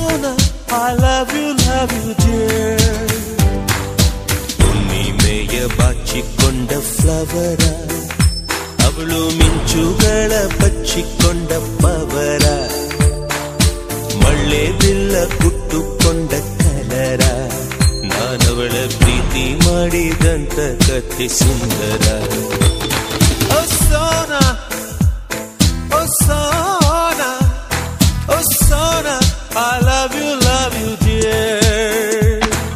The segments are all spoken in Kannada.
Sona, I love you, love you, dear. ಹುಣ್ಣಿಮೆಯ ಬಾಚಿಕೊಂಡ ಫ್ಲವರ ಅವಳು ಮಿಂಚುಗಳ ಬಚ್ಚಿಕೊಂಡ ಪವರ ಮಳ್ಳೆ ಬಿಲ್ಲ ಕುಟ್ಟುಕೊಂಡ ಕಲರ ನಾನವಳ ಪ್ರೀತಿ ಮಾಡಿದಂತ ಕಥೆ ಸುಂದರ ಓ ಸೋನಾ ಓ ಸೋನಾ ಓ Sona I love you love you dear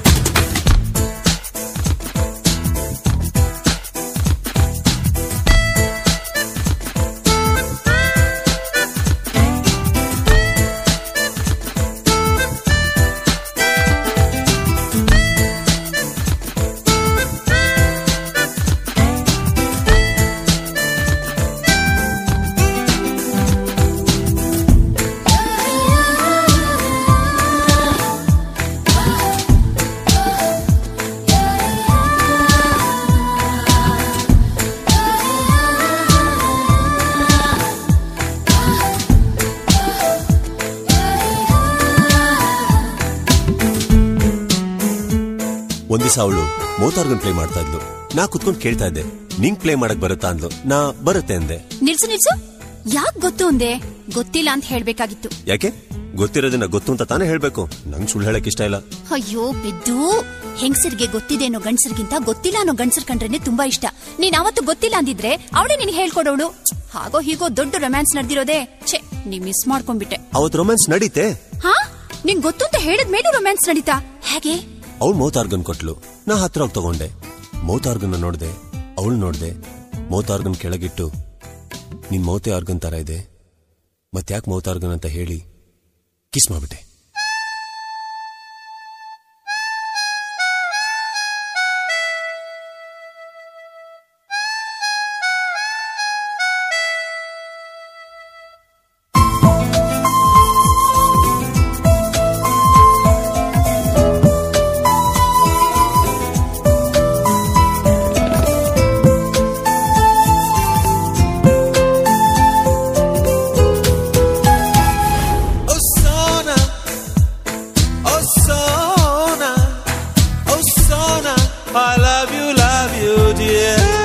ಒಂದ್ ದಿವಸ ಅವಳು ಮೋತಾರ್ಗನ್ ಪ್ಲೇ ಮಾಡ್ತಾ ಇದ್ಲು ನಾ ಕುತ್ಕೊಂಡು ಕೇಳ್ತಾ ಇದ್ದೆ ನಿಂಗ್ ಪ್ಲೇ ಮಾಡಕ್ ಬರುತ್ತಾ ಅಂದ್ಲು ನಾ ಬರುತ್ತೆ ಅಂದೆ ನಿಲ್ಸು ನಿಲ್ಸು ಯಾಕ್ ಗೊತ್ತು ಅಂದೆ ಗೊತ್ತಿಲ್ಲ ಅಂತ ಹೇಳ್ಬೇಕಾಗಿತ್ತು ಯಾಕೆ ಗೊತ್ತಿರೋದನ್ನ ಗೊತ್ತು ಅಂತ ತಾನೇ ಹೇಳ್ಬೇಕು ನಂಗ್ ಸುಳ್ಳು ಹೇಳಕ್ ಇಷ್ಟ ಇಲ್ಲ ಅಯ್ಯೋ ಬಿದ್ದು ಹೆಂಗಸರಿಗೆ ಗೊತ್ತಿದೆ ಅನ್ನೋ ಗಂಡಸರಿಗಿಂತ ಗೊತ್ತಿಲ್ಲ ಅನ್ನೋ ಗಂಡಸರ್ ಕಂಡ್ರೇನೆ ತುಂಬಾ ಇಷ್ಟ ನೀನ್ ಅವತ್ತು ಗೊತ್ತಿಲ್ಲ ಅಂದಿದ್ರೆ ಅವಳೇ ನಿನ್ ಹೇಳ್ಕೊಡೋಳು ಹಾಗೋ ಹೀಗೋ ದೊಡ್ಡ ರೊಮ್ಯಾನ್ಸ್ ನಡೆದಿರೋದೇ ಛೆ ನೀ ಮಿಸ್ ಮಾಡ್ಕೊಂಡ್ಬಿಟ್ಟೆ ಅವತ್ ರೊಮ್ಯಾನ್ಸ್ ನಡೀತೆ ಹಾ ನಿಂಗ್ ಗೊತ್ತು ಅಂತ ಹೇಳಿದ ಮೇಲೆ ರೊಮ್ಯಾನ್ಸ್ ನಡೀತಾ ಹೇಗೆ ಅವಳು ಮೌತಾರ್ಗನ್ ಕೊಟ್ಲು ನಾ ಹತ್ರ ಹೋಗಿ ತಗೊಂಡೆ ಮೌತಾರ್ಗನ್ ನೋಡ್ದೆ ಅವಳು ನೋಡ್ದೆ ಮೌತಾರ್ಗನ್ ಕೆಳಗಿಟ್ಟು ನಿನ್ ಮೌತೆ ಆರ್ಗನ್ ತರ ಇದೆ ಮತ್ತ್ಯಾಕ್ ಮೌತಾರ್ಗನ್ ಅಂತ ಹೇಳಿ ಕಿಸ್ ಮಾಡ್ಬಿಟ್ಟೆ Oh Sona, oh Sona, oh Sona, I love you, love you, dear.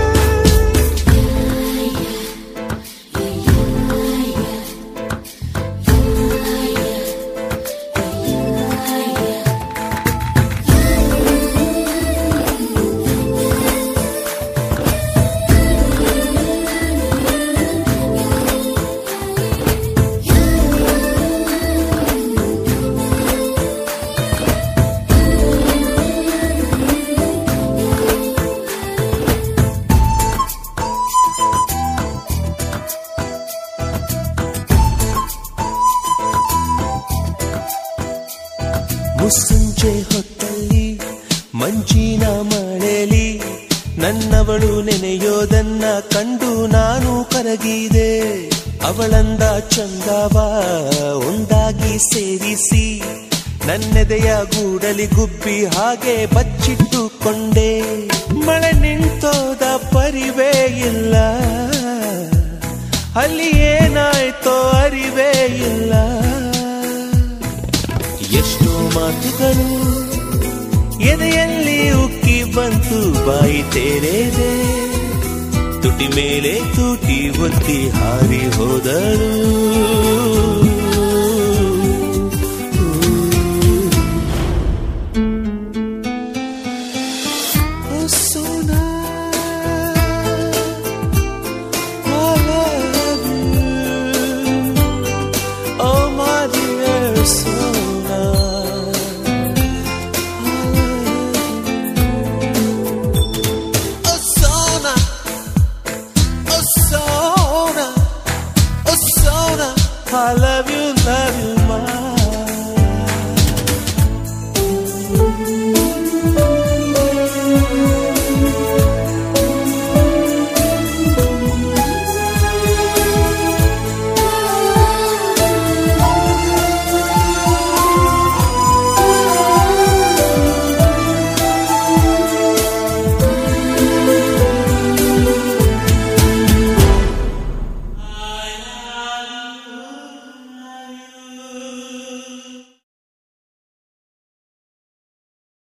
ಮುಸ್ಸಂಜೆ ಹೊತ್ತಲ್ಲಿ ಮಂಜಿನ ಮಳೆಲಿ ನನ್ನವಳು ನೆನೆಯೋದನ್ನ ಕಂಡು ನಾನು ಕರಗಿದೆ ಅವಳಂದ ಚಂದವ ಒಂದಾಗಿ ಸೇರಿಸಿ ನನ್ನೆದೆಯ ಗೂಡಲಿ ಗುಬ್ಬಿ ಹಾಗೆ ಬಚ್ಚಿಟ್ಟುಕೊಂಡೆ ಮಳೆ ನಿಂತೋದ ಪರಿವೇ ಇಲ್ಲ ಅಲ್ಲಿ ಏನಾಯ್ತೋ ಅರಿವೇ ಇಲ್ಲ ಎಷ್ಟೋ ಮಾತುಗಳು ಎದೆಯಲ್ಲಿ ಉಕ್ಕಿ ಬಂತು ಬಾಯಿ ತೆರೆದೆ ತುಟಿ ಮೇಲೆ ತುಟಿ ಒತ್ತಿ ಹಾರಿ ಹೋದಳು Oh, Sona, I love you. Oh, my dear Sona, I love you. Oh, Sona, oh, Sona, oh, Sona, I love you.